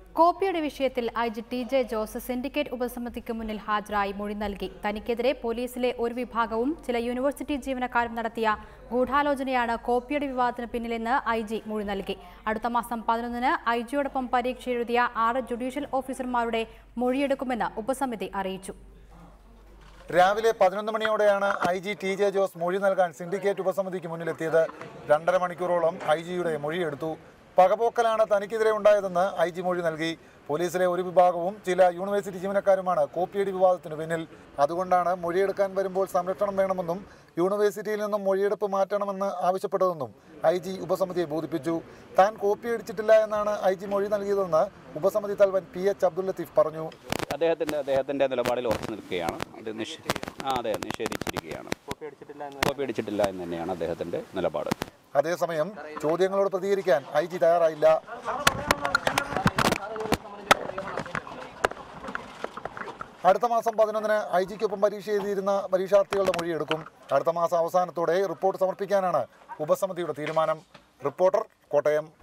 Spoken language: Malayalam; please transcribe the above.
കോപ്പിയുടെ വിഷയത്തിൽ I G T J Jose syndicate ഉപസമിതിക്ക് മുന്നിൽ ഹാജരായി മൊഴി നൽകി തനിക്കെതിരെ പോലീസിലെ ഒരു വിഭാഗവും ചില യൂണിവേഴ്സിറ്റി ജീവനക്കാരും നടത്തിയ ഗൂഢാലോചനയാണ് കോപ്പിയുടെ വിവാദത്തിന് പിന്നിലെന്ന് ഐ ജി മൊഴി നൽകി അടുത്ത മാസം പതിനൊന്നിന് ഐ ജിയോടൊപ്പം പരീക്ഷ എഴുതിയ ആറ് ജുഡീഷ്യൽ ഓഫീസർമാരുടെ മൊഴിയെടുക്കുമെന്ന് ഉപസമിതി അറിയിച്ചു രാവിലെ പതിനൊന്ന് മണിയോടെയാണ് I G T J Jose മൊഴി നൽകാൻ സിൻഡിക്കേറ്റ് ഉപസമിതിക്ക് മുന്നിലെത്തിയത് രണ്ടര മണിക്കൂറോളം ഐ ജിയുടെ മൊഴിയെടുത്തു പകപോക്കലാണ് തനിക്കെതിരെ ഉണ്ടായതെന്ന് ഐ ജി മൊഴി നൽകി പോലീസിലെ ഒരു വിഭാഗവും ചില യൂണിവേഴ്സിറ്റി ജീവനക്കാരുമാണ് കോപ്പിയടി വിവാദത്തിന് പിന്നിൽ അതുകൊണ്ടാണ് മൊഴിയെടുക്കാൻ വരുമ്പോൾ സംരക്ഷണം വേണമെന്നും യൂണിവേഴ്സിറ്റിയിൽ നിന്നും മൊഴിയെടുപ്പ് മാറ്റണമെന്ന് ആവശ്യപ്പെട്ടതെന്നും ഐ ജി ഉപസമിതിയെ ബോധിപ്പിച്ചു താൻ കോപ്പിയടിച്ചിട്ടില്ല എന്നാണ് ഐ ജി മൊഴി നൽകിയതെന്ന് ഉപസമിതി തലവൻ പി എച്ച് അബ്ദുൽ ലത്തീഫ് പറഞ്ഞു അദ്ദേഹത്തിൻ്റെ അദ്ദേഹത്തിൻ്റെ നിലപാടിൽ ഉറച്ചു നിൽക്കുകയാണ് അത് നിഷ് ആ അതെ നിഷേധിച്ചിരിക്കുകയാണ് കോപ്പി അടിച്ചിട്ടില്ല എന്ന് തന്നെയാണ് അദ്ദേഹത്തിൻ്റെ നിലപാട് അതേസമയം ചോദ്യങ്ങളോട് പ്രതികരിക്കാൻ ഐ ജി തയ്യാറായില്ല അടുത്ത മാസം പതിനൊന്നിന് ഐ ജിക്കൊപ്പം പരീക്ഷ എഴുതിയിരുന്ന പരീക്ഷാർത്ഥികളുടെ മൊഴിയെടുക്കും അടുത്ത മാസം അവസാനത്തോടെ റിപ്പോർട്ട് സമർപ്പിക്കാനാണ് ഉപസമിതിയുടെ തീരുമാനം റിപ്പോർട്ടർ കോട്ടയം